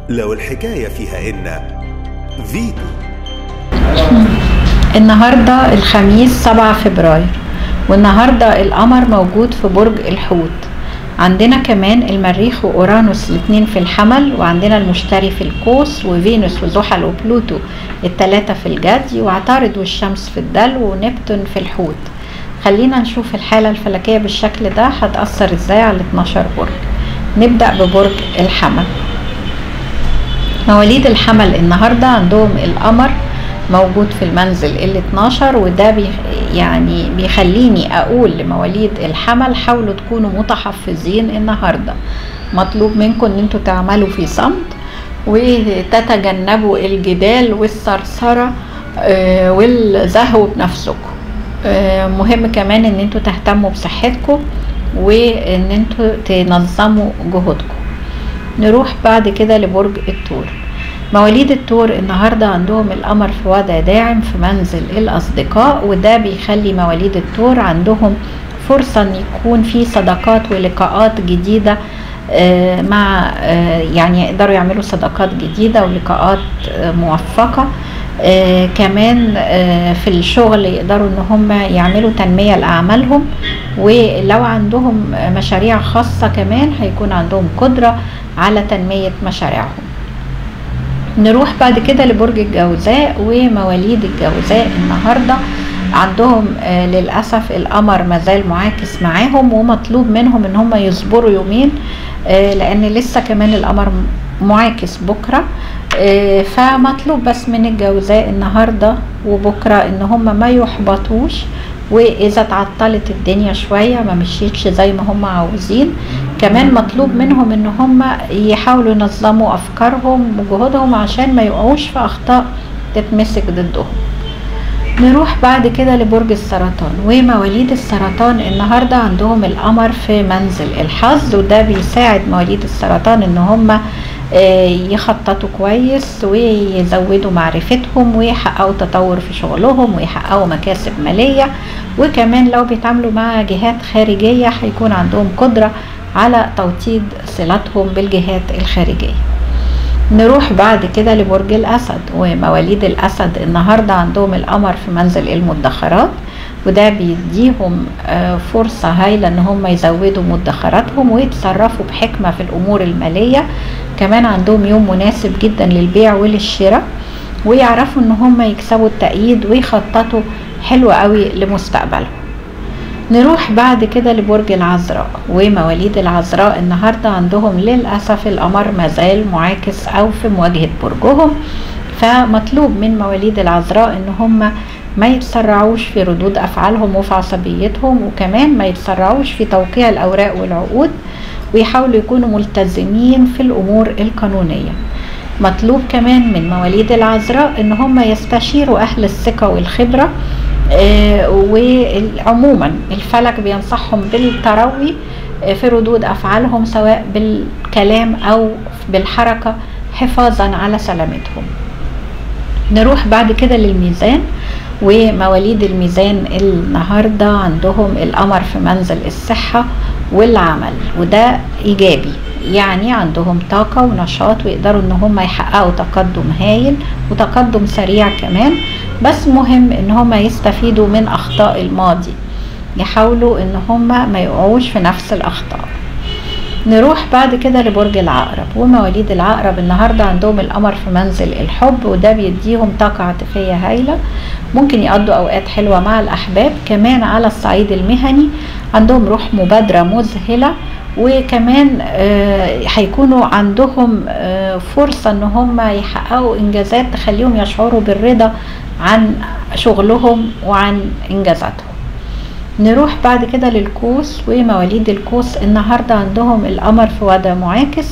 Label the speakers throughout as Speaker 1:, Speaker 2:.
Speaker 1: لو الحكاية فيها إن فيتو
Speaker 2: النهاردة الخميس 7 فبراير والنهاردة القمر موجود في برج الحوت عندنا كمان المريخ وأورانوس الاتنين في الحمل وعندنا المشتري في القوس وفينوس وزحل وبلوتو التلاتة في الجدي وعطارد والشمس في الدلو ونبتون في الحوت خلينا نشوف الحالة الفلكية بالشكل ده هتأثر ازاي على 12 برج نبدأ ببرج الحمل مواليد الحمل النهاردة عندهم القمر موجود في المنزل ال 12 وده بي يعني بيخليني اقول لمواليد الحمل حاولوا تكونوا متحفظين النهارده مطلوب منكم ان انتوا تعملوا في صمت وتتجنبوا الجدال والثرثره آه، والزهو بنفسكم آه، مهم كمان ان انتوا تهتموا بصحتكم وان انتوا تنظموا جهودكم نروح بعد كده لبرج الثور مواليد الثور النهارده عندهم القمر في وضع داعم في منزل الاصدقاء وده بيخلي مواليد الثور عندهم فرصه ان يكون في صداقات ولقاءات جديده آه، مع آه، يعني يقدروا يعملوا صداقات جديده ولقاءات آه، موفقه آه كمان آه في الشغل يقدروا ان هم يعملوا تنمية لأعمالهم ولو عندهم مشاريع خاصة كمان هيكون عندهم قدرة على تنمية مشاريعهم نروح بعد كده لبرج الجوزاء ومواليد الجوزاء النهارده عندهم آه للاسف القمر مازال معاكس معاهم ومطلوب منهم ان هم يصبروا يومين آه لان لسه كمان القمر معاكس بكره آه فمطلوب بس من الجوزاء النهارده وبكره ان هم ما يحبطوش واذا تعطلت الدنيا شويه ما مشيتش زي ما هم عاوزين كمان مطلوب منهم ان هم يحاولوا ينظموا افكارهم وجهودهم عشان ما يقعوش في اخطاء تتمسك ضدهم نروح بعد كده لبرج السرطان ومواليد السرطان النهارده عندهم القمر في منزل الحظ وده بيساعد مواليد السرطان ان هم يخططوا كويس ويزودوا معرفتهم ويحققوا تطور في شغلهم ويحققوا مكاسب مالية وكمان لو بيتعاملوا مع جهات خارجية هيكون عندهم قدرة على توطيد صلاتهم بالجهات الخارجية نروح بعد كده لبرج الأسد ومواليد الأسد النهاردة عندهم القمر في منزل المدخرات وده بيديهم فرصة هايلة ان هم يزودوا مدخراتهم ويتصرفوا بحكمة في الامور المالية كمان عندهم يوم مناسب جدا للبيع وللشراء ويعرفوا ان هم يكسبوا التأييد ويخططوا حلو قوي لمستقبلهم نروح بعد كده لبرج العذراء ومواليد العذراء النهارده عندهم للاسف القمر مازال معاكس او في مواجهه برجهم فمطلوب من مواليد العذراء ان هم ما يتسرعوش في ردود افعالهم وفي عصبيتهم وكمان ما يتسرعوش في توقيع الاوراق والعقود ويحاولوا يكونوا ملتزمين في الامور القانونيه مطلوب كمان من مواليد العذراء ان هم يستشيروا اهل الثقه والخبره آه وعموما الفلك بينصحهم بالتروي آه في ردود افعالهم سواء بالكلام او بالحركه حفاظا على سلامتهم نروح بعد كده للميزان ومواليد الميزان النهارده عندهم القمر في منزل الصحه والعمل وده ايجابي يعني عندهم طاقه ونشاط ويقدروا ان هم يحققوا تقدم هايل وتقدم سريع كمان بس مهم ان هم يستفيدوا من اخطاء الماضي يحاولوا ان هم ما يقعوش في نفس الاخطاء نروح بعد كده لبرج العقرب ومواليد العقرب النهارده عندهم القمر في منزل الحب وده بيديهم طاقة عاطفية هايلة ممكن يقضوا أوقات حلوة مع الأحباب كمان على الصعيد المهني عندهم روح مبادرة مذهلة وكمان هيكونوا آه عندهم آه فرصة ان هم يحققوا انجازات تخليهم يشعروا بالرضا عن شغلهم وعن انجازاتهم نروح بعد كده للقوس ومواليد القوس النهارده عندهم القمر في وضع معاكس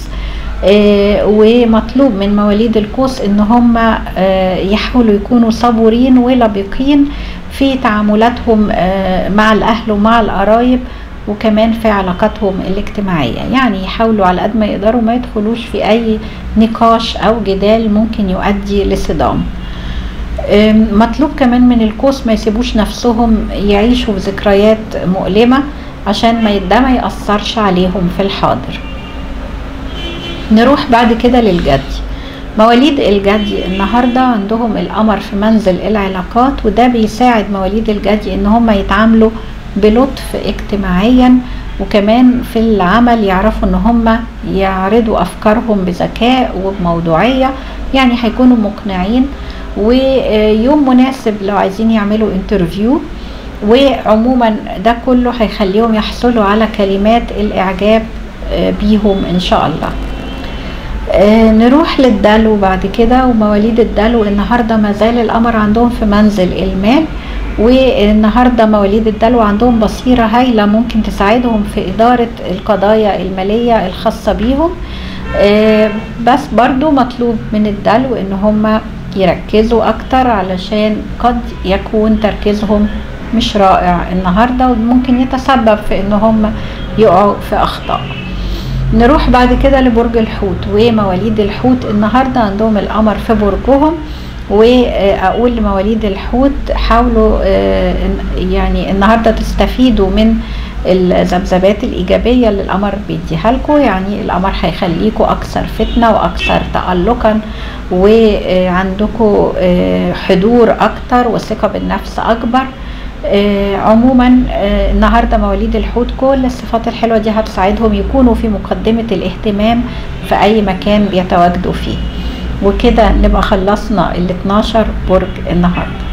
Speaker 2: آه ومطلوب من مواليد القوس ان هم آه يحاولوا يكونوا صبورين ولبقين في تعاملاتهم آه مع الاهل ومع القرايب وكمان في علاقاتهم الاجتماعية يعني يحاولوا على قد ما يقدروا ما يدخلوش في أي نقاش أو جدال ممكن يؤدي لصدام مطلوب كمان من القوس ما يسيبوش نفسهم يعيشوا في ذكريات مؤلمة عشان ما ده ما يأثرش عليهم في الحاضر نروح بعد كده للجدي مواليد الجدي النهاردة عندهم القمر في منزل العلاقات وده بيساعد مواليد الجدي ان هم يتعاملوا بلطف اجتماعيا وكمان في العمل يعرفوا ان هم يعرضوا افكارهم بذكاء وبموضوعية يعني هيكونوا مقنعين ويوم مناسب لو عايزين يعملوا انترفيو وعموما ده كله هيخليهم يحصلوا على كلمات الاعجاب بيهم ان شاء الله آه نروح للدلو بعد كده ومواليد الدلو النهارده ما زال القمر عندهم في منزل المال والنهارده مواليد الدلو عندهم بصيره هايله ممكن تساعدهم في اداره القضايا الماليه الخاصه بيهم آه بس برضو مطلوب من الدلو ان هم يركزوا اكتر علشان قد يكون تركيزهم مش رائع النهارده وممكن يتسبب في ان هم يقعوا في اخطاء نروح بعد كده لبرج الحوت ومواليد الحوت النهارده عندهم القمر في برجهم واقول لمواليد الحوت حاولوا يعني النهارده تستفيدوا من الذبذبات الايجابيه اللي القمر بيديها لكم يعني القمر هيخليكم اكثر فتنه واكثر تالقا وعندكم حضور اكتر وثقه بالنفس اكبر آه عموما آه النهارده مواليد الحوت كل الصفات الحلوه دي هتساعدهم يكونوا في مقدمه الاهتمام في اي مكان بيتواجدوا فيه وكده نبقى خلصنا ال 12 برج النهارده